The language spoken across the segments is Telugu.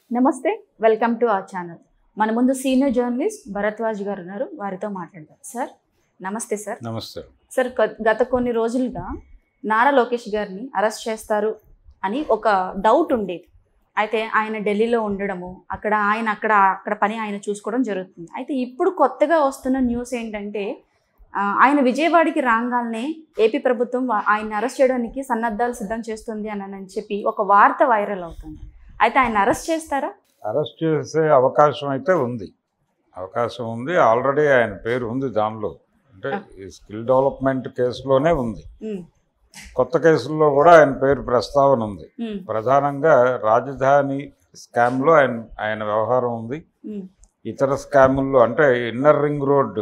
నమస్తే వెల్కమ్ టు అవర్ ఛానల్ మన ముందు సీనియర్ జర్నలిస్ట్ భరద్వాజ్ గారు ఉన్నారు వారితో మాట్లాడదాం సార్ నమస్తే సార్ నమస్తే సార్ గ- గత కొన్ని రోజులుగా నారా లోకేష్ గారిని అరెస్ట్ చేస్తారు అని ఒక డౌట్ ఉండేది అయితే ఆయన ఢిల్లీలో ఉండడము అక్కడ ఆయన అక్కడ అక్కడ పని ఆయన చూసుకోవడం జరుగుతుంది అయితే ఇప్పుడు కొత్తగా వస్తున్న న్యూస్ ఏంటంటే ఆ, ఆయన విజయవాడకి రాగానే ఏపీ ప్రభుత్వం వా- ఆయన్ని అరెస్ట్ చేయడానికి సన్నద్ధాలు సిద్ధం చేస్తుంది అని అని చెప్పి ఒక వార్త వైరల్ అవుతుంది అయితే ఆయన అరెస్ట్ చేస్తారా అరెస్ట్ చేసే అవకాశం అయితే ఉంది అవకాశం ఉంది ఆల్రెడీ ఆయన పేరు ఉంది దానిలో అంటే ఈ స్కిల్ డెవలప్మెంట్ కేసులోనే ఉంది ఉమ్, కొత్త కేసుల్లో కూడా ఆయన పేరు ప్రస్తావన ఉంది ఉమ్, ప్రధానంగా రాజధాని స్కామ్లో ఆయన ఆయన వ్యవహారం ఉంది ఉమ్, ఇతర స్కాముల్లో అంటే ఇన్నర్ రింగ్ రోడ్డు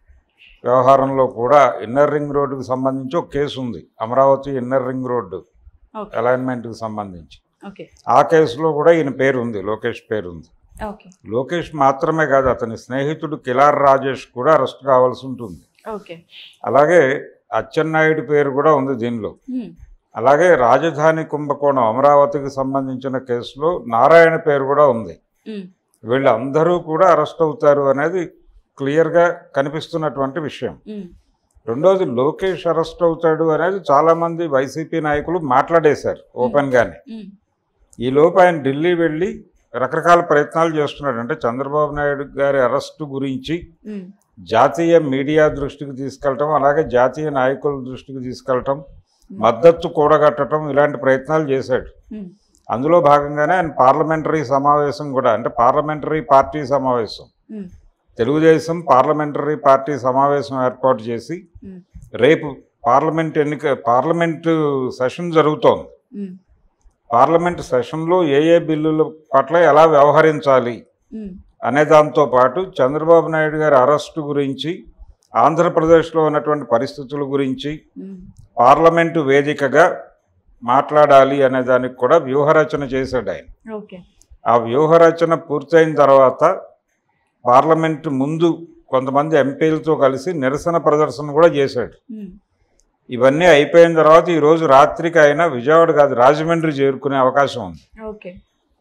వ్యవహారంలో కూడా ఇన్నర్ రింగ్ రోడ్డుకు సంబంధించి ఒక కేసు ఉంది Amaravati inner ring road okay అలైన్మెంట్కి సంబంధించి ఓకే ఆ కేసులో కూడా ఈయన పేరు ఉంది లోకేష్ పేరు ఉంది ఓకే లోకేష్ మాత్రమే కాదు అతని స్నేహితుడు కిలార్ రాజేష్ కూడా అరెస్ట్ కావాల్సి ఉంటుంది ఓకే అలాగే అచ్చెన్నాయుడు పేరు కూడా ఉంది దీనిలో ఉమ్, అలాగే రాజధాని కుంభకోణం అమరావతికి సంబంధించిన కేసులో నారాయణ పేరు కూడా ఉంది ఉమ్, వీళ్ళందరూ కూడా అరెస్ట్ అవుతారు అనేది క్లియర్గా కనిపిస్తున్నటువంటి విషయం ఉమ్, రెండోది లోకేష్ అరెస్ట్ అవుతాడు అనేది చాలామంది వైసీపీ నాయకులు మాట్లాడేశారు ఓపెన్గానే ఉమ్, ఈ లోపు ఆయన ఢిల్లీ వెళ్ళి రకరకాల ప్రయత్నాలు చేస్తున్నాడు అంటే చంద్రబాబు నాయుడు గారి అరెస్టు గురించి ఉమ్, జాతీయ మీడియా దృష్టికి తీసుకెళ్ళటం అలాగే జాతీయ నాయకుల దృష్టికి తీసుకెళ్ళటం మద్దతు కూడగట్టడం ఇలాంటి ప్రయత్నాలు చేశాడు ఉమ్, అందులో భాగంగానే ఆయన పార్లమెంటరీ సమావేశం కూడా అంటే పార్లమెంటరీ పార్టీ సమావేశం ఉమ్, తెలుగుదేశం పార్లమెంటరీ పార్టీ సమావేశం ఏర్పాటు చేసి ఉమ్, రేపు పార్లమెంట్ ఎన్నిక పార్లమెంటు సెషన్ జరుగుతోంది ఉమ్, పార్లమెంట్ సెషన్లో ఏ ఏ బిల్లుల పట్ల ఎలా వ్యవహరించాలి ఉమ్, అనే దాంతో పాటు చంద్రబాబు నాయుడు గారి అరెస్టు గురించి ఆంధ్రప్రదేశ్లో ఉన్నటువంటి పరిస్థితుల గురించి ఉమ్, పార్లమెంటు వేదికగా మాట్లాడాలి అనే దానికి కూడా వ్యూహరచన చేశాడు ఆయన ఓకే ఆ వ్యూహరచన పూర్తయిన తర్వాత పార్లమెంటు ముందు కొంతమంది ఎంపీలతో కలిసి నిరసన ప్రదర్శన కూడా చేశాడు ఉమ్, ఇవన్నీ అయిపోయిన తర్వాత ఈరోజు రాత్రికి ఆయన విజయవాడ కాదు రాజమండ్రి చేరుకునే అవకాశం ఉంది ఓకే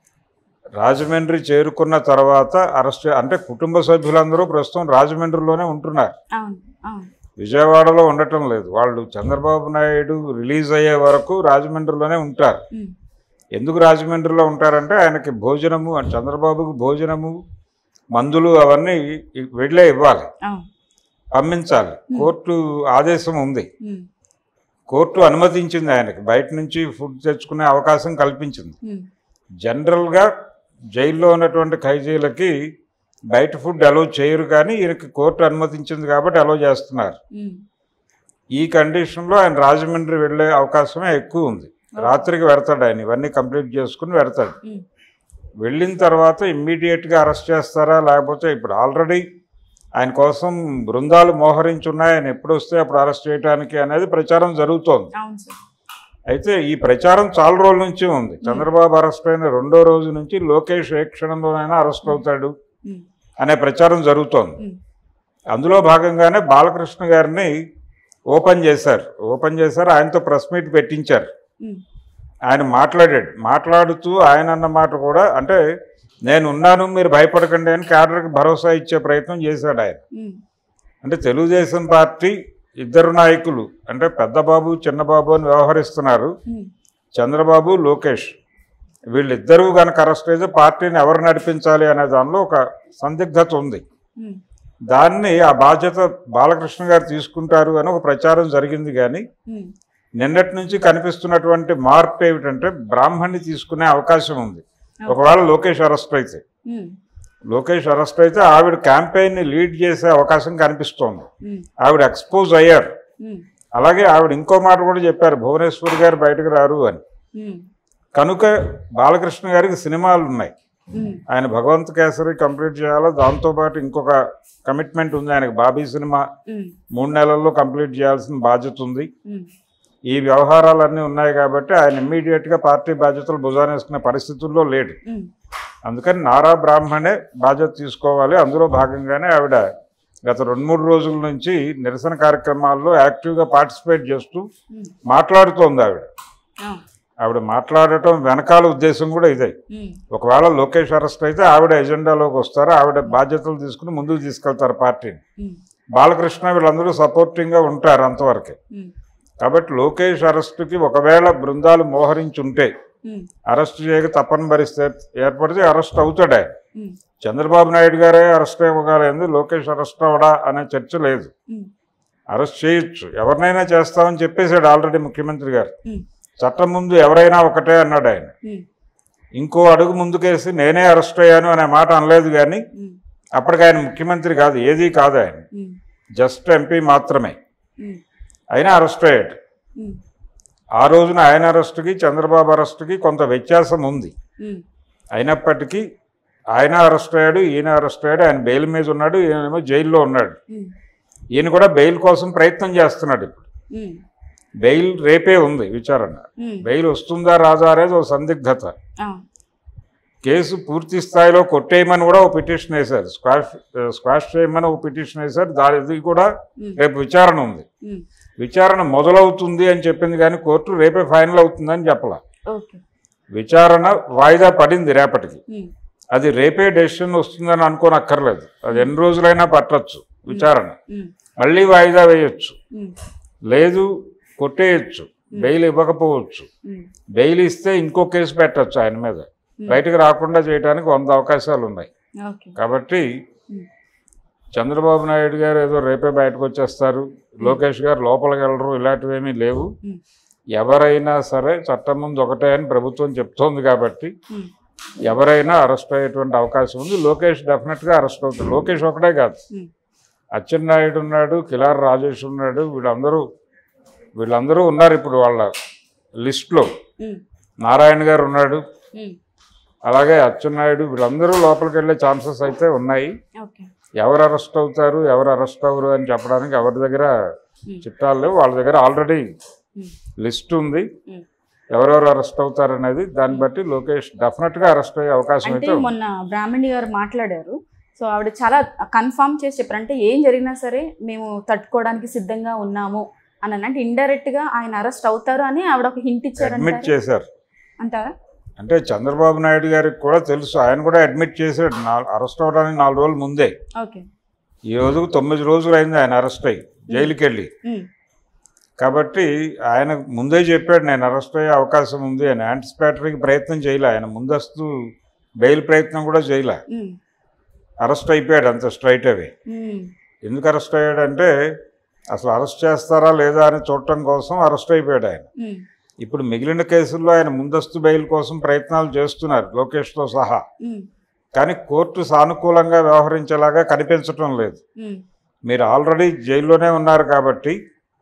రాజమండ్రి చేరుకున్న తర్వాత అరెస్ట్ అంటే కుటుంబ సభ్యులందరూ ప్రస్తుతం రాజమండ్రిలోనే ఉంటున్నారు అవును అవును విజయవాడలో ఉండటం లేదు వాళ్ళు చంద్రబాబు నాయుడు రిలీజ్ అయ్యే వరకు రాజమండ్రిలోనే ఉంటారు ఉమ్, ఎందుకు రాజమండ్రిలో ఉంటారంటే ఆయనకి భోజనము అంటే చంద్రబాబుకు భోజనము మందులు అవన్నీ ఇ- వెళ్ళే ఇవ్వాలి అవును పంపించాలి కోర్టు ఆదేశం ఉంది ఉమ్, కోర్టు అనుమతించింది ఆయనకి బయట నుంచి ఫుడ్ తెచ్చుకునే అవకాశం కల్పించింది ఉమ్, జనరల్గా జైల్లో ఉన్నటువంటి ఖైదీలకి బయట ఫుడ్ అలో చేయరు కానీ ఈయనకి కోర్టు అనుమతించింది కాబట్టి అలో చేస్తున్నారు ఉమ్, ఈ కండిషన్లో ఆయన రాజమండ్రి వెళ్ళే అవకాశమే ఎక్కువ ఉంది రాత్రికి వెడతాడు ఆయన ఇవన్నీ కంప్లీట్ చేసుకుని వెడతాడు ఉమ్, వెళ్ళిన తర్వాత ఇమ్మీడియట్గా అరెస్ట్ చేస్తారా లేకపోతే ఇప్పుడు ఆల్రెడీ ఆయన కోసం బృందాలు మోహరించున్నాయి ఆయన ఎప్పుడు వస్తే అప్పుడు అరెస్ట్ చేయడానికి అనేది ప్రచారం జరుగుతోంది అవును సార్ అయితే ఈ ప్రచారం చాలా రోజుల నుంచి ఉంది చంద్రబాబు అరెస్ట్ అయిన రెండో రోజు నుంచి లోకేష్ ఏ క్షణంలోనైనా అరెస్ట్ అవుతాడు ఉమ్, అనే ప్రచారం జరుగుతోంది ఉమ్, అందులో భాగంగానే బాలకృష్ణ గారిని ఓపెన్ చేశారు ఓపెన్ చేశారు ఆయనతో ప్రెస్ మీట్ పెట్టించారు ఉమ్, ఆయన మాట్లాడాడు మాట్లాడుతూ ఆయన అన్న మాట కూడా అంటే నేను ఉన్నాను మీరు భయపడకండి అని క్యాడర్కి భరోసా ఇచ్చే ప్రయత్నం చేశాడు ఆయన ఉమ్, అంటే తెలుగుదేశం పార్టీ ఇద్దరు నాయకులు అంటే పెద్దబాబు చిన్నబాబు అని వ్యవహరిస్తున్నారు ఉమ్, చంద్రబాబు లోకేష్ వీళ్ళిద్దరూ కనుక అరెస్ట్ అయితే పార్టీని ఎవరు నడిపించాలి అనే దానిలో ఒక సందిగ్ధత ఉంది ఉమ్, దాన్ని ఆ బాధ్యత బాలకృష్ణ గారు తీసుకుంటారు అని ఒక ప్రచారం జరిగింది కానీ ఉమ్, నిన్నటి నుంచి కనిపిస్తున్నటువంటి మార్పు ఏమిటంటే బ్రాహ్మణ్ణి తీసుకునే అవకాశం ఉంది ఒకవేళ లోకేష్ అరెస్ట్ అయితే ఉమ్, లోకేష్ అరెస్ట్ అయితే ఆవిడ క్యాంపెయిన్ని లీడ్ చేసే అవకాశం కనిపిస్తోంది ఉమ్, ఆవిడ ఎక్స్పోజ్ అయ్యారు ఉమ్, అలాగే ఆవిడ ఇంకో మాట కూడా చెప్పారు భువనేశ్వర్ గారు బయటకు రారు అని ఉమ్, కనుక బాలకృష్ణ గారికి సినిమాలు ఉన్నాయి ఉమ్, ఆయన భగవంత్ కేసరి కంప్లీట్ చేయాలా దాంతోపాటు ఇంకొక కమిట్మెంట్ ఉంది ఆయనకు బాబీ సినిమా ఉమ్, మూడు నెలల్లో కంప్లీట్ చేయాల్సిన బాధ్యత ఉంది ఉమ్, ఈ వ్యవహారాలన్నీ ఉన్నాయి కాబట్టి ఆయన ఇమ్మీడియట్గా పార్టీ బాధ్యతలు భుజానేసుకునే పరిస్థితుల్లో లేడు ఉమ్, అందుకని నారా బ్రాహ్మణే బాధ్యత తీసుకోవాలి అందులో భాగంగానే ఆవిడ గత రెండు మూడు రోజుల నుంచి నిరసన కార్యక్రమాల్లో యాక్టివ్గా పార్టిసిపేట్ చేస్తూ ఉమ్, మాట్లాడుతోంది ఆవిడ ఆ, ఆవిడ మాట్లాడటం వెనకాల ఉద్దేశం కూడా ఇదే ఉమ్, ఒకవేళ లోకేష్ అరెస్ట్ అయితే ఆవిడ ఎజెండాలోకి వస్తారు ఆవిడ బాధ్యతలు తీసుకుని ముందుకు తీసుకెళ్తారు పార్టీని ఉమ్, బాలకృష్ణ వీళ్ళందరూ సపోర్టింగ్గా ఉంటారు అంతవరకే ఉమ్, కాబట్టి లోకేష్ అరెస్టుకి ఒకవేళ బృందాలు మోహరించుంటే ఉమ్, అరెస్ట్ చేయక తప్పని పరిస్థితి ఏర్పడితే అరెస్ట్ అవుతాడు ఆయన ఉమ్, చంద్రబాబు నాయుడు గారే అరెస్ట్ ఇవ్వగలేదు లోకేష్ అరెస్ట్ అవడా అనే చర్చ లేదు ఉమ్, అరెస్ట్ చేయొచ్చు ఎవరినైనా చేస్తామని చెప్పేశాడు ఆల్రెడీ ముఖ్యమంత్రి గారు ఉమ్, చట్టం ముందు ఎవరైనా ఒకటే అన్నాడు ఆయన ఉమ్, ఇంకో అడుగు ముందుకేసి నేనే అరెస్ట్ అయ్యాను అనే మాట అనలేదు కానీ ఉమ్, అప్పటికి ఆయన ముఖ్యమంత్రి కాదు ఏదీ కాదు ఆయన ఉమ్, జస్ట్ ఎంపీ మాత్రమే ఉమ్, అయినా అరెస్ట్ అయ్యాడు ఉమ్, ఆ రోజున ఆయన అరెస్టుకి చంద్రబాబు అరెస్టుకి కొంత వ్యత్యాసం ఉంది ఉమ్, అయినప్పటికీ ఆయన అరెస్ట్ అయ్యాడు ఈయన అరెస్ట్ అయ్యాడు ఆయన బెయిల్ మీద ఉన్నాడు ఈయనేమో జైల్లో ఉన్నాడు ఉమ్, ఈయన కూడా బెయిల్ కోసం ప్రయత్నం చేస్తున్నాడు ఇప్పుడు ఉమ్, బెయిల్ రేపే ఉంది విచారణ ఉమ్, బెయిల్ వస్తుందా రాదా అనేది ఒక సందిగ్ధత ఆ, కేసు పూర్తి స్థాయిలో కొట్టేయమని కూడా ఒక పిటిషన్ వేశారు స్క్వాష్ స్క్వాష్ చేయమని ఒక పిటిషన్ వేశారు దాని కూడా ఉమ్, రేపు విచారణ ఉంది ఉమ్, విచారణ మొదలవుతుంది అని చెప్పింది కానీ కోర్టు రేపే ఫైనల్ అవుతుందని చెప్పాల ఓకే విచారణ వాయిదా పడింది రేపటికి ఉమ్, అది రేపే డెసిషన్ వస్తుందని అనుకోనక్కర్లేదు అది ఎన్ని రోజులైనా పట్టొచ్చు విచారణ ఉమ్, మళ్ళీ వాయిదా వేయొచ్చు ఉమ్, లేదు కొట్టేయచ్చు బెయిల్ ఇవ్వకపోవచ్చు ఉమ్, బెయిల్ ఇస్తే ఇంకో కేసు పెట్టచ్చు ఆయన మీద బయటకు రాకుండా చేయడానికి వంద అవకాశాలు ఉన్నాయి ఓకే కాబట్టి ఉమ్, చంద్రబాబు నాయుడు గారు ఏదో రేపే బయటకు వచ్చేస్తారు లోకేష్ గారు లోపలికి వెళ్ళరు ఇలాంటివేమీ లేవు ఉమ్, ఎవరైనా సరే చట్టం ముందు ఒకటే అని ప్రభుత్వం చెప్తోంది కాబట్టి ఉమ్, ఎవరైనా అరెస్ట్ అయ్యేటువంటి అవకాశం ఉంది లోకేష్ డెఫినెట్గా అరెస్ట్ అవుతాడు లోకేష్ ఒకటే కాదు ఉమ్, అచ్చెన్నాయుడు ఉన్నాడు కిలార్ రాజేష్ ఉన్నాడు వీళ్ళందరూ వీళ్ళందరూ ఉన్నారు ఇప్పుడు వాళ్ళ లిస్ట్లో ఉమ్, నారాయణ గారు ఉన్నాడు ఉమ్, అలాగే అచ్చెన్నాయుడు వీళ్ళందరూ లోపలికి వెళ్ళే ఛాన్సెస్ అయితే ఉన్నాయి ఓకే ఎవరు అరెస్ట్ అవుతారు ఎవరు అరెస్ట్ అవ్వరు అని చెప్పడానికి ఎవరి దగ్గర ఉమ్, చిట్టాలు లేవు వాళ్ళ దగ్గర ఆల్రెడీ ఉమ్, లిస్ట్ ఉంది ఉమ్. ఎవరెవరు అరెస్ట్ అవుతారు అనేది దాన్ని బట్టి లోకేష్ డెఫినెట్గా అరెస్ట్ అయ్యే అవకాశం అంటే అయితే ఉంది. మొన్న బ్రాహ్మణి గారు మాట్లాడారు సో ఆవిడ చాలా కన్ఫామ్ చేసి చెప్పారు అంటే ఏం జరిగినా సరే మేము తట్టుకోవడానికి సిద్ధంగా ఉన్నాము అని అని అంటే ఇండైరెక్ట్ గా ఆయన అరెస్ట్ అవుతారు అని ఆవిడ ఒక హింట్ అడ్మిట్ ఇచ్చారంట చేశారు అంటారా అంటే చంద్రబాబు నాయుడు గారికి కూడా తెలుసు ఆయన కూడా అడ్మిట్ చేశాడు నా అరెస్ట్ అవడానికి నాలుగు రోజుల ముందే ఓకే ఈ రోజుకు తొమ్మిది రోజులు అయింది ఆయన అరెస్ట్ అయ్యి జైలుకి వెళ్ళి ఉమ్, కాబట్టి ఆయన ముందే చెప్పాడు నేను అరెస్ట్ అయ్యే అవకాశం ఉంది అని యాంటిసిపేటరీకి ప్రయత్నం చేయలే ఆయన ముందస్తు బెయిల్ ప్రయత్నం కూడా చేయలే ఉమ్, అరెస్ట్ అయిపోయాడు అంత స్ట్రైట్ అవే ఉమ్, ఎందుకు అరెస్ట్ అయ్యాడంటే అసలు అరెస్ట్ చేస్తారా లేదా అని చూడటం కోసం అరెస్ట్ అయిపోయాడు ఆయన ఉమ్, ఇప్పుడు మిగిలిన కేసుల్లో ఆయన ముందస్తు బెయిల్ కోసం ప్రయత్నాలు చేస్తున్నారు లోకేష్తో సహా ఉమ్, కానీ కోర్టు సానుకూలంగా వ్యవహరించేలాగా కనిపించటం లేదు ఉమ్, మీరు ఆల్రెడీ జైల్లోనే ఉన్నారు కాబట్టి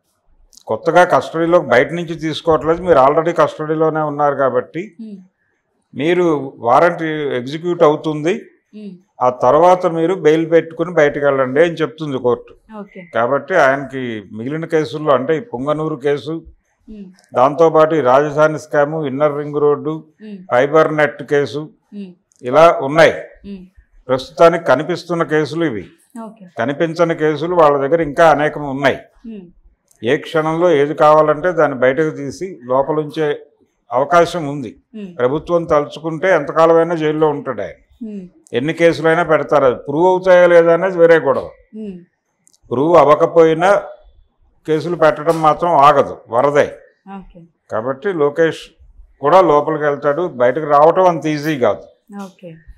కొత్తగా కస్టడీలోకి బయట నుంచి తీసుకోవట్లేదు మీరు ఆల్రెడీ కస్టడీలోనే ఉన్నారు కాబట్టి ఉమ్, మీరు వారెంట్ ఎగ్జిక్యూట్ అవుతుంది ఉమ్, ఆ తర్వాత మీరు బెయిల్ పెట్టుకుని బయటకు వెళ్ళండి అని చెప్తుంది కోర్టు ఓకే కాబట్టి ఆయనకి మిగిలిన కేసుల్లో అంటే ఈ పొంగనూరు కేసు ఉమ్, దాంతోపాటు ఈ రాజధాని స్కాము ఇన్నర్ రింగ్ రోడ్డు ఉమ్, ఫైబర్ నెట్ కేసు ఉమ్, ఇలా ఉన్నాయి ఉమ్, ప్రస్తుతానికి కనిపిస్తున్న కేసులు ఇవి ఓకే కనిపించని కేసులు వాళ్ళ దగ్గర ఇంకా అనేకం ఉన్నాయి ఉమ్, ఏ క్షణంలో ఏది కావాలంటే దాన్ని బయటకు తీసి లోపలుంచే అవకాశం ఉంది ఉమ్, ప్రభుత్వం తలుచుకుంటే ఎంతకాలమైనా జైల్లో ఉంటాడు ఆయన ఉమ్, ఎన్ని కేసులైనా పెడతారు అది ప్రూవ్ అవుతాయా లేదా అనేది వేరే గొడవ ఉమ్, ప్రూవ్ అవ్వకపోయినా కేసులు పెట్టడం మాత్రం ఆగదు వరదే ఓకే కాబట్టి లోకేష్ కూడా లోపలికి వెళ్తాడు బయటకు రావటం అంత ఈజీ కాదు ఓకే